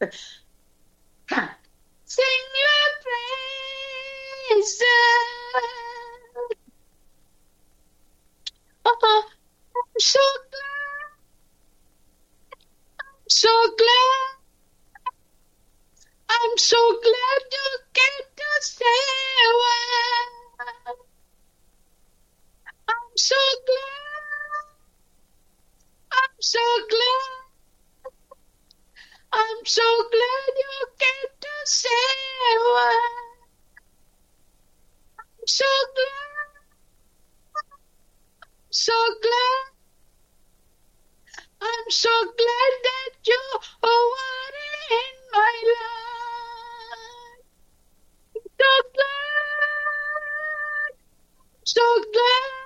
Sing your praises. Oh, I'm so glad. I'm so glad. I'm so glad you get to stay away. I'm so glad. I'm so glad. I'm so glad you get to stay away. I'm so glad. I'm so glad. I'm so glad that you are in my life. So glad. So glad.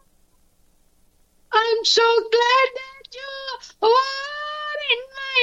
I'm so glad that you are in my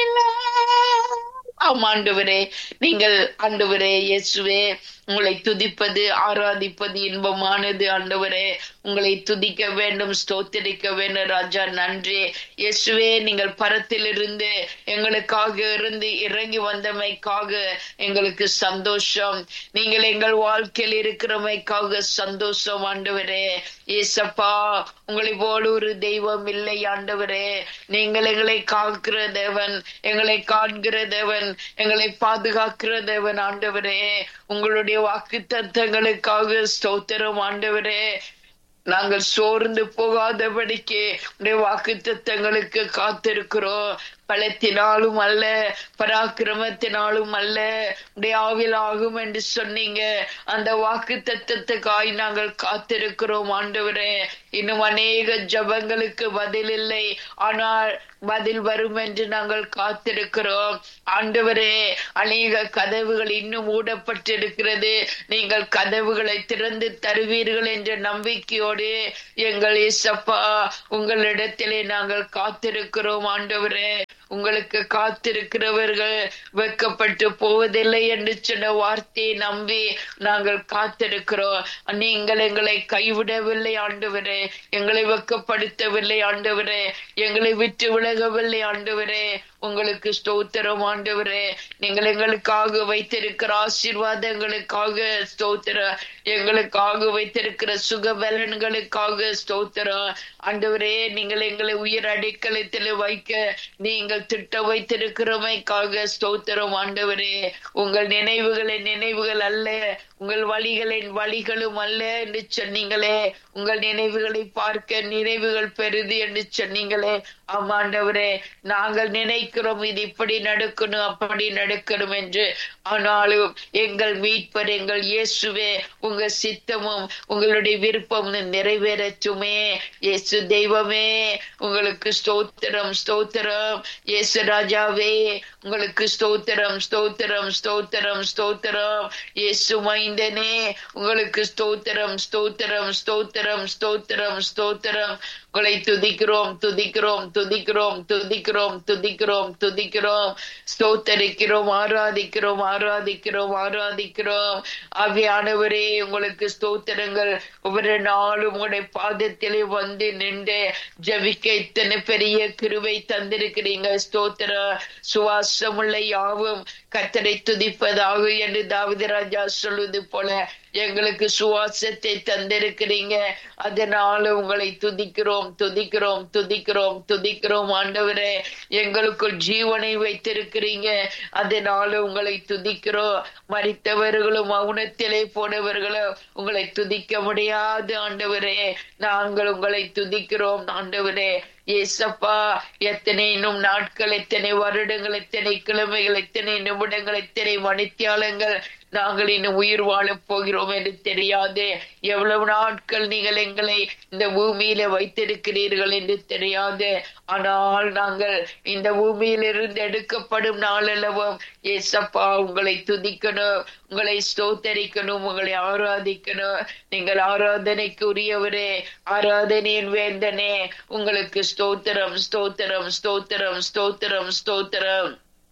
life. ஆம் ஆண்டவரே நீங்கள் ஆண்டவரே இயேசுவே உங்களை துதிப்பது ஆராதிப்பது இன்பமானது ஆண்டவரே உங்களை துதிக்க வேண்டும் ஸ்தோத்திரிக்க வேண்டும் ராஜா நன்றி இயேசுவே நீங்கள் பரத்திலிருந்து எங்களுக்காக இருந்து இறங்கி வந்தமைக்காக எங்களுக்கு சந்தோஷம் நீங்கள் எங்கள் வாழ்க்கையில் இருக்கிறமைக்காக சந்தோஷம் ஆண்டவரே ஏசப்பா உங்களை போல ஒரு தெய்வம் இல்லை ஆண்டவரே நீங்கள் எங்களை காக்கிற தேவன் எங்களை காண்கிற தேவன் எங்களை பாதுகாக்கிற தேவன் ஆண்டவரே உங்களுடைய வாக்கு தத்தங்களுக்காக ஸ்தோத்திரம் ஆண்டவரே நாங்கள் சோர்ந்து போகாதபடிக்கு உடைய வாக்கு தத்தங்களுக்கு காத்திருக்கிறோம் பலத்தினாலும் அல்ல பராக்கிரமத்தினாலும் அல்ல உடைய ஆவில் ஆகும் என்று சொன்னீங்க அந்த வாக்கு தத்தத்துக்காய் நாங்கள் காத்திருக்கிறோம் ஆண்டவரே இன்னும் அநேக ஜபங்களுக்கு பதில் இல்லை ஆனால் பதில் வரும் என்று நாங்கள் காத்திருக்கிறோம் ஆண்டவரே அநேக கதவுகள் இன்னும் மூடப்பட்டிருக்கிறது நீங்கள் கதவுகளை திறந்து தருவீர்கள் என்ற நம்பிக்கையோடு எங்கள் இசப்பா உங்களிடத்திலே நாங்கள் காத்திருக்கிறோம் ஆண்டவரே உங்களுக்கு காத்திருக்கிறவர்கள் வெக்கப்பட்டு போவதில்லை என்று சொன்ன வார்த்தையை நம்பி நாங்கள் காத்திருக்கிறோம் நீங்கள் எங்களை கைவிடவில்லை ஆண்டவரே எங்களை வெக்கப்படுத்தவில்லை ஆண்டவரே எங்களை விட்டு விலகவில்லை ஆண்டவரே உங்களுக்கு ஸ்தோத்திரம் ஆண்டவரே நீங்கள் எங்களுக்காக வைத்திருக்கிற ஆசீர்வாதங்களுக்காக ஸ்தோத்திர எங்களுக்காக வைத்திருக்கிற சுகபலன்களுக்காக ஸ்தோத்திரம் ஆண்டவரே நீங்கள் எங்களை உயிர் அடிக்கலத்தில் வைக்க நீங்கள் திட்ட வைத்திருக்கிறமைக்காக ஸ்தோத்திரம் ஆண்டவரே உங்கள் நினைவுகளை நினைவுகள் அல்ல உங்கள் வழிகளின் வழிகளும் அல்ல என்று சொன்னீங்களே உங்கள் நினைவுகளை பார்க்க நினைவுகள் பெரிது என்று சொன்னீங்களே ஆமாண்டவரே நாங்கள் நினைக்கிறோம் இது இப்படி நடக்கணும் அப்படி நடக்கணும் என்று ஆனாலும் எங்கள் மீட்பர் எங்கள் இயேசுவே உங்க சித்தமும் உங்களுடைய விருப்பமும் நிறைவேறட்டுமே இயேசு தெய்வமே உங்களுக்கு ஸ்தோத்திரம் ஸ்தோத்திரம் இயேசு ராஜாவே உங்களுக்கு ஸ்தோத்திரம் ஸ்தோத்திரம் ஸ்தோத்திரம் ஸ்தோத்திரம் இயேசு மைந்தனே உங்களுக்கு ஸ்தோத்திரம் ஸ்தோத்திரம் ஸ்தோத்திரம் ஸ்தோத்திரம் ஸ்தோத்திரம் உங்களை துதிக்கிறோம் துதிக்கிறோம் துதிக்கிறோம் துதிக்கிறோம் துதிக்கிறோம் துதிக்கிறோம் ஸ்தோத்தரிக்கிறோம் ஆராதிக்கிறோம் ஆராதிக்கிறோம் ஆராதிக்கிறோம் ஆவியானவரே உங்களுக்கு ஸ்தோத்திரங்கள் ஒவ்வொரு நாளும் உங்களுடைய பாதத்திலே வந்து நின்று ஜபிக்க இத்தனை பெரிய கிருவை தந்திருக்கிறீங்க ஸ்தோத்திர சுவாசமுள்ள யாவும் கத்தரை துதிப்பதாக என்று தாவித ராஜா சொல்வது போல எங்களுக்கு சுவாசத்தை தந்திருக்கிறீங்க அதனால உங்களை துதிக்கிறோம் துதிக்கிறோம் துதிக்கிறோம் துதிக்கிறோம் ஆண்டவரே எங்களுக்குள் ஜீவனை வைத்திருக்கிறீங்க அதனால உங்களை துதிக்கிறோம் மறித்தவர்களும் மௌனத்திலே போனவர்களும் உங்களை துதிக்க முடியாது ஆண்டவரே நாங்கள் உங்களை துதிக்கிறோம் ஆண்டவரே ஏசப்பா எத்தனை இன்னும் நாட்கள் எத்தனை வருடங்கள் எத்தனை கிழமைகள் எத்தனை நிமிடங்கள் எத்தனை மணித்தியாலங்கள் நாங்கள் இன்னும் உயிர் வாழப் போகிறோம் என்று தெரியாது எவ்வளவு நாட்கள் நீங்கள் எங்களை இந்த பூமியில வைத்திருக்கிறீர்கள் என்று தெரியாது ஆனால் நாங்கள் இந்த பூமியிலிருந்து எடுக்கப்படும் நாளளவும் ஏசப்பா உங்களை துதிக்கணும் உங்களை ஸ்தோத்தரிக்கணும் உங்களை ஆராதிக்கணும் நீங்கள் ஆராதனைக்கு உரியவரே ஆராதனையின் வேந்தனே உங்களுக்கு ஸ்தோத்திரம் ஸ்தோத்திரம் ஸ்தோத்திரம் ஸ்தோத்திரம் ஸ்தோத்திரம்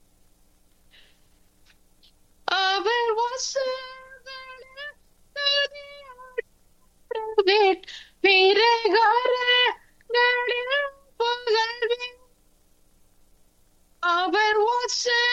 அவர் வாசல்களில் பிரகாரங்களில் புகழ்வேன் அவர் வாசல்